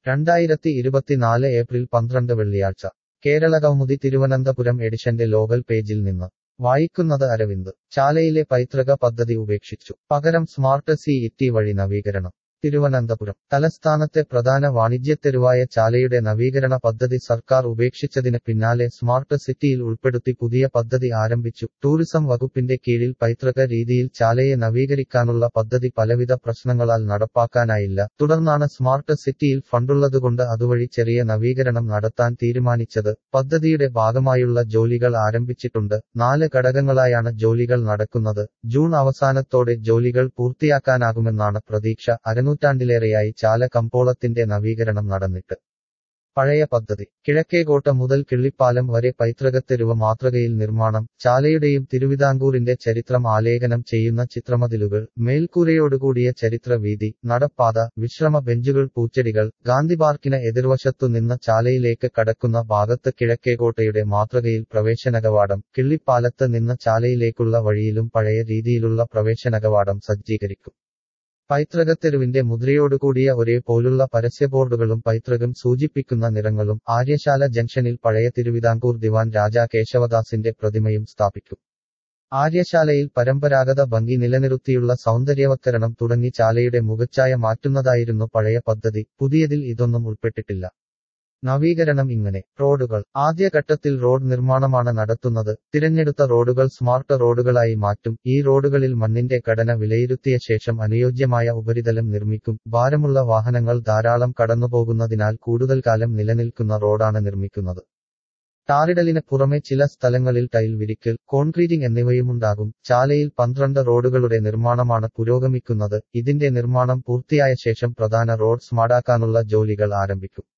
രണ്ടായിരത്തി ഇരുപത്തിനാല് ഏപ്രിൽ പന്ത്രണ്ട് വെള്ളിയാഴ്ച കേരളകൗമുദി തിരുവനന്തപുരം എഡിഷന്റെ ലോകൽ പേജിൽ നിന്ന് വായിക്കുന്നത് അരവിന്ദ് ചാലയിലെ പൈതൃക പദ്ധതി ഉപേക്ഷിച്ചു പകരം സ്മാർട്ട് സി ഇറ്റി വഴി നവീകരണം തിരുവനന്തപുരം തലസ്ഥാനത്തെ പ്രധാന വാണിജ്യത്തെരുവായ ചാലയുടെ നവീകരണ പദ്ധതി സർക്കാർ ഉപേക്ഷിച്ചതിന് പിന്നാലെ സ്മാർട്ട് സിറ്റിയിൽ ഉൾപ്പെടുത്തി പുതിയ പദ്ധതി ആരംഭിച്ചു ടൂറിസം വകുപ്പിന്റെ കീഴിൽ പൈതൃക രീതിയിൽ ചാലയെ നവീകരിക്കാനുള്ള പദ്ധതി പലവിധ പ്രശ്നങ്ങളാൽ നടപ്പാക്കാനായില്ല തുടർന്നാണ് സ്മാർട്ട് സിറ്റിയിൽ ഫണ്ടുള്ളതുകൊണ്ട് അതുവഴി ചെറിയ നവീകരണം നടത്താൻ തീരുമാനിച്ചത് പദ്ധതിയുടെ ഭാഗമായുള്ള ജോലികൾ ആരംഭിച്ചിട്ടുണ്ട് നാല് ഘടകങ്ങളായാണ് ജോലികൾ നടക്കുന്നത് ജൂൺ അവസാനത്തോടെ ജോലികൾ പൂർത്തിയാക്കാനാകുമെന്നാണ് പ്രതീക്ഷ അരനൂറ്റാണ്ടിലേറെയായി ചാല കമ്പോളത്തിന്റെ നവീകരണം നടന്നിട്ട് പഴയ പദ്ധതി കിഴക്കേകോട്ട മുതൽ കിള്ളിപ്പാലം വരെ പൈതൃകത്തെരുവ് മാതൃകയിൽ നിർമ്മാണം ചാലയുടെയും തിരുവിതാംകൂറിന്റെ ചരിത്രം ആലേഖനം ചെയ്യുന്ന ചിത്രമതിലുകൾ മേൽക്കൂരയോടുകൂടിയ ചരിത്ര വീതി നടപ്പാത വിശ്രമ ബെഞ്ചുകൾ പൂച്ചെടികൾ ഗാന്ധി പാർക്കിന് എതിർവശത്തു നിന്ന് ചാലയിലേക്ക് കടക്കുന്ന ഭാഗത്ത് കിഴക്കേകോട്ടയുടെ മാതൃകയിൽ പ്രവേശനകവാടം കിള്ളിപ്പാലത്ത് നിന്ന് ചാലയിലേക്കുള്ള വഴിയിലും പഴയ രീതിയിലുള്ള പ്രവേശനകവാടം സജ്ജീകരിക്കും പൈതൃകത്തെരുവിന്റെ മുദ്രയോടുകൂടിയ ഒരേ പോലുള്ള പരസ്യബോർഡുകളും പൈതൃകം സൂചിപ്പിക്കുന്ന നിറങ്ങളും ആര്യശാല ജംഗ്ഷനിൽ പഴയ തിരുവിതാംകൂർ ദിവാൻ രാജാ കേശവദാസിന്റെ പ്രതിമയും സ്ഥാപിക്കും ആര്യശാലയിൽ പരമ്പരാഗത ഭംഗി നിലനിർത്തിയുള്ള സൗന്ദര്യവത്കരണം തുടങ്ങി ചാലയുടെ മുഖച്ഛായ മാറ്റുന്നതായിരുന്നു പഴയ പദ്ധതി പുതിയതിൽ ഇതൊന്നും ഉൾപ്പെട്ടിട്ടില്ല നവീകരണം ഇങ്ങനെ റോഡുകൾ ആദ്യഘട്ടത്തിൽ റോഡ് നിർമ്മാണമാണ് നടത്തുന്നത് തിരഞ്ഞെടുത്ത റോഡുകൾ സ്മാർട്ട് റോഡുകളായി മാറ്റും ഈ റോഡുകളിൽ മണ്ണിന്റെ ഘടന വിലയിരുത്തിയ ശേഷം അനുയോജ്യമായ ഉപരിതലം നിർമ്മിക്കും ഭാരമുള്ള വാഹനങ്ങൾ ധാരാളം കടന്നുപോകുന്നതിനാൽ കൂടുതൽ കാലം നിലനിൽക്കുന്ന റോഡാണ് നിർമ്മിക്കുന്നത് ടാറിടലിന് പുറമെ ചില സ്ഥലങ്ങളിൽ ടൈൽ വിരിക്കൽ കോൺക്രീറ്റിംഗ് എന്നിവയുമുണ്ടാകും ചാലയിൽ പന്ത്രണ്ട് റോഡുകളുടെ നിർമ്മാണമാണ് പുരോഗമിക്കുന്നത് ഇതിന്റെ നിർമ്മാണം പൂർത്തിയായ ശേഷം പ്രധാന റോഡ് സ്മാർട്ടാക്കാനുള്ള ജോലികൾ ആരംഭിക്കും